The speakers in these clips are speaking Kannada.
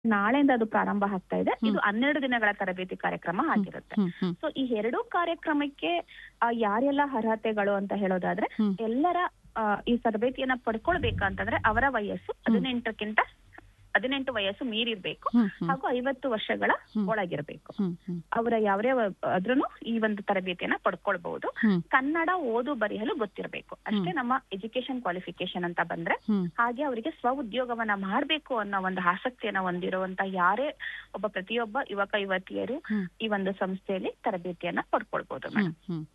ನಾಳೆಯಿಂದ ಅದು ಪ್ರಾರಂಭ ಆಗ್ತಾ ಇದೆ ಇದು ಹನ್ನೆರಡು ದಿನಗಳ ತರಬೇತಿ ಕಾರ್ಯಕ್ರಮ ಆಗಿರುತ್ತೆ ಹ್ಮ್ ಹ್ಮ್ ಸೊ ಈ ಎರಡೂ ಕಾರ್ಯಕ್ರಮಕ್ಕೆ ಆ, ಯಾರೆಲ್ಲ ಅರ್ಹತೆಗಳು ಅಂತ ಹೇಳೋದಾದ್ರೆ ಹ್ಮ್. ಎಲ್ಲರ ಆ, ಈ ತರಬೇತಿಯನ್ನ ಪಡ್ಕೊಳ್ಬೇಕಂತಂದ್ರೆ ಅವರ ವಯಸ್ಸು ಹದಿನೆಂಟಕ್ಕಿಂತ ಹದಿನೆಂಟು ವಯಸ್ಸು ಮೀರಿರ್ಬೇಕು ಹ್ಮ್ ಹ್ಮ್ ಹಾಗೂ ಐವತ್ತು ವರ್ಷಗಳ ಹ್ಮ್. ಒಳಗಿರ್ಬೇಕು ಹ್ಮ್ ಹ್ಮ್ ಅವರ ಯಾವ್ದೇ ಆದ್ರೂ ಈ ಒಂದು ತರಬೇತಿಯನ್ನ ಪಡ್ಕೊಳ್ಬಹುದು ಹ್ಮ್ ಕನ್ನಡ ಓದು ಬರೆಯಲು ಗೊತ್ತಿರಬೇಕು ಅಷ್ಟೇ ನಮ್ಮ ಎಜುಕೇಶನ್ ಕ್ವಾಲಿಫಿಕೇಶನ್ ಅಂತ ಬಂದ್ರೆ ಹ್ಮ್ ಹಾಗೆ ಅವರಿಗೆ ಸ್ವ ಉದ್ಯೋಗವನ್ನ ಮಾಡ್ಬೇಕು ಅನ್ನೋ ಒಂದು ಆಸಕ್ತಿಯನ್ನ ಹೊಂದಿರುವಂತ ಯಾರೇ ಒಬ್ಬ ಪ್ರತಿಯೊಬ್ಬ ಯುವಕ ಯುವತಿಯರು ಹ್ಮ್. ಈ ಒಂದು ಸಂಸ್ಥೆಯಲ್ಲಿ ತರಬೇತಿಯನ್ನ ಪಡ್ಕೊಳ್ಬಹುದು ಮೇಡಮ್ ಹ್ಮ್ ಹ್ಮ್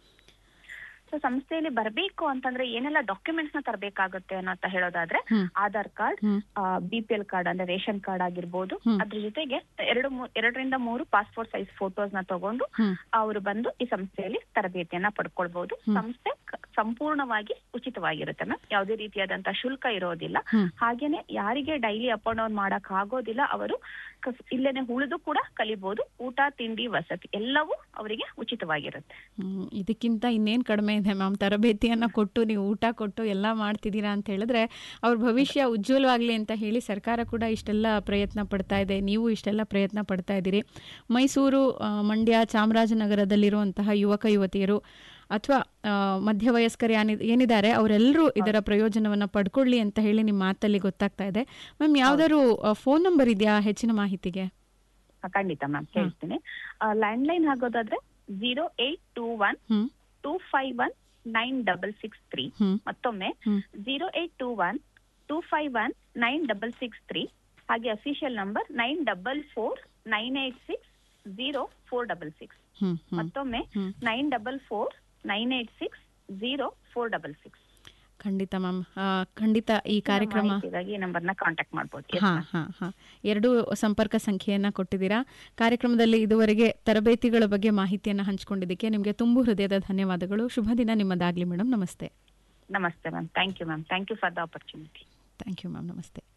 ಸೊ ಸಂಸ್ಥೆಯಲ್ಲಿ ಬರಬೇಕು ಅಂತಂದ್ರೆ ಏನೆಲ್ಲ ಡಾಕ್ಯುಮೆಂಟ್ಸ್ ನ ತರಬೇಕಾಗುತ್ತೆ ಅನ್ನೋ ಹೇಳೋದಾದ್ರೆ ಹ್ಮ್. ಆಧಾರ್ ಕಾರ್ಡ್ ಹ್ಮ್ ಬಿ ಪಿ ಎಲ್ ಕಾರ್ಡ್ ಅಂದ್ರೆ ರೇಷನ್ ಕಾರ್ಡ್ ಆಗಿರ್ಬೋದು ಹ್ಮ್. ಅದ್ರ ಜೊತೆಗೆ ಎರಡು ಮೂ- ಎರಡರಿಂದ ಮೂರು ಪಾಸ್ಪೋರ್ಟ್ ಸೈಜ್ ಫೋಟೋಸ್ ನ ತಗೊಂಡು ಹ್ಮ್ ಅವರು ಬಂದು ಈ ಸಂಸ್ಥೆಯಲ್ಲಿ ತರಬೇತಿಯನ್ನ ಪಡ್ಕೊಳ್ಬಹುದು ಹ್ಮ್. ಸಂಸ್ಥೆ ಕ- ಸಂಪೂರ್ಣವಾಗಿ ಉಚಿತವಾಗಿರುತ್ತೆ ಮ್ಯಾಮ್ ಯಾವುದೇ ರೀತಿಯಾದಂತಹ ಶುಲ್ಕ ಇರೋದಿಲ್ಲ ಹ್ಮ್. ಹಾಗೇನೆ ಯಾರಿಗೆ ಡೈಲಿ ಅಪ್ ಅಂಡ್ ಡೌನ್ ಮಾಡಕ್ ಆಗೋದಿಲ್ಲ ಅವರು ಕಸ್- ಇಲ್ಲೇನೆ ಉಳಿದು ಕೂಡ ಕಲಿಬಹುದು ಊಟ ತಿಂಡಿ ವಸತಿ ಎಲ್ಲವೂ ಅವರಿಗೆ ಉಚಿತವಾಗಿರುತ್ತೆ ಹ್ಮ್, ಇದಕ್ಕಿಂತ ಇನ್ನೇನು ಕಡಿಮೆ ಇದೆ ಮ್ಯಾಮ್ ತರಬೇತಿಯನ್ನು ಕೊಟ್ಟು ನೀವು ಊಟ ಕೊಟ್ಟು ಎಲ್ಲ ಮಾಡ್ತಿದ್ದೀರಾ ಅಂತ ಹೇಳಿದ್ರೆ ಅವ್ರ ಭವಿಷ್ಯ ಉಜ್ವಲವಾಗಲಿ ಅಂತ ಹೇಳಿ ಸರ್ಕಾರ ಕೂಡ ಇಷ್ಟೆಲ್ಲ ಪ್ರಯತ್ನ ಪಡ್ತಾ ಇದೆ ನೀವು ಇಷ್ಟೆಲ್ಲ ಪ್ರಯತ್ನ ಪಡ್ತಾ ಇದ್ದೀರಿ ಮೈಸೂರು ಆ, ಮಂಡ್ಯ ಚಾಮರಾಜನಗರದಲ್ಲಿರುವಂತಹ ಯುವಕ ಯುವತಿಯರು ಅಥವಾ ಮಧ್ಯವಯಸ್ಕರು ಏನಿ- ಏನಿದ್ದಾರೆ ಅವರೆಲ್ಲರೂ ಇದರ ಪ್ರಯೋಜನವನ್ನು ಪಡ್ಕೊಳ್ಳಿ ಅಂತ ಹೇಳಿ ನಿಮ್ಮ ಮಾತಲ್ಲಿ ಗೊತ್ತಾಗ್ತಾ ಇದೆ ಮ್ಯಾಮ್ ಯಾವ್ದಾದ್ರು ಫೋನ್ ನಂಬರ್ ಇದೆಯಾ ಹೆಚ್ಚಿನ ಮಾಹಿತಿಗೆ ಆ, ಖಂಡಿತ ಮ್ಯಾಮ್ ಹೇಳ್ತೀನಿ ಲ್ಯಾಂಡ್ ಲೈನ್ ಆಗೋದಾದ್ರೆ ಜೀರೋ ಏಟ್ ಟೂ ಒನ್ ಹ್ಮ್ two five one nine double six three ಹ್ಮ್ ಮತ್ತೊಮ್ಮೆ ಹ್ಮ್ zero eight two one two five one nine double six three ಹಾಗೆ official number nine double four nine eight six zero four double six ಹ್ಮ್ ಹ್ಮ್ ಮತ್ತೊಮ್ಮೆ ಹ್ಮ್. Nine double four nine eight six zero four double six ಖಂಡಿತ ಮ್ಯಾಮ್ ಖಂಡಿತ ಈ ಕಾರ್ಯಕ್ರಮ ಈ ನಂಬರ್ನ ಕಾಂಟ್ಯಾಕ್ಟ್ ಮಾಡಬಹುದು ಹಾ ಹಾ ಹಾ ಎರಡು ಸಂಪರ್ಕ ಸಂಖ್ಯೆಯನ್ನ ಕೊಟ್ಟಿದ್ದೀರಾ ಕಾರ್ಯಕ್ರಮದಲ್ಲಿ ಇದುವರೆಗೆ ತರಬೇತಿಗಳ ಬಗ್ಗೆ ಮಾಹಿತಿಯನ್ನ ಹಂಚಿಕೊಂಡಿದ್ದಕ್ಕೆ ನಿಮಗೆ ತುಂಬು ಹೃದಯದ ಧನ್ಯವಾದಗಳು ಶುಭ ದಿನ ನಿಮ್ಮದಾಗ್ಲಿ ಮೇಡಮ್ ನಮಸ್ತೆ ನಮಸ್ತೆ ma'am thank you ma'am thank you for the opportunity thank you ma'am ನಮಸ್ತೆ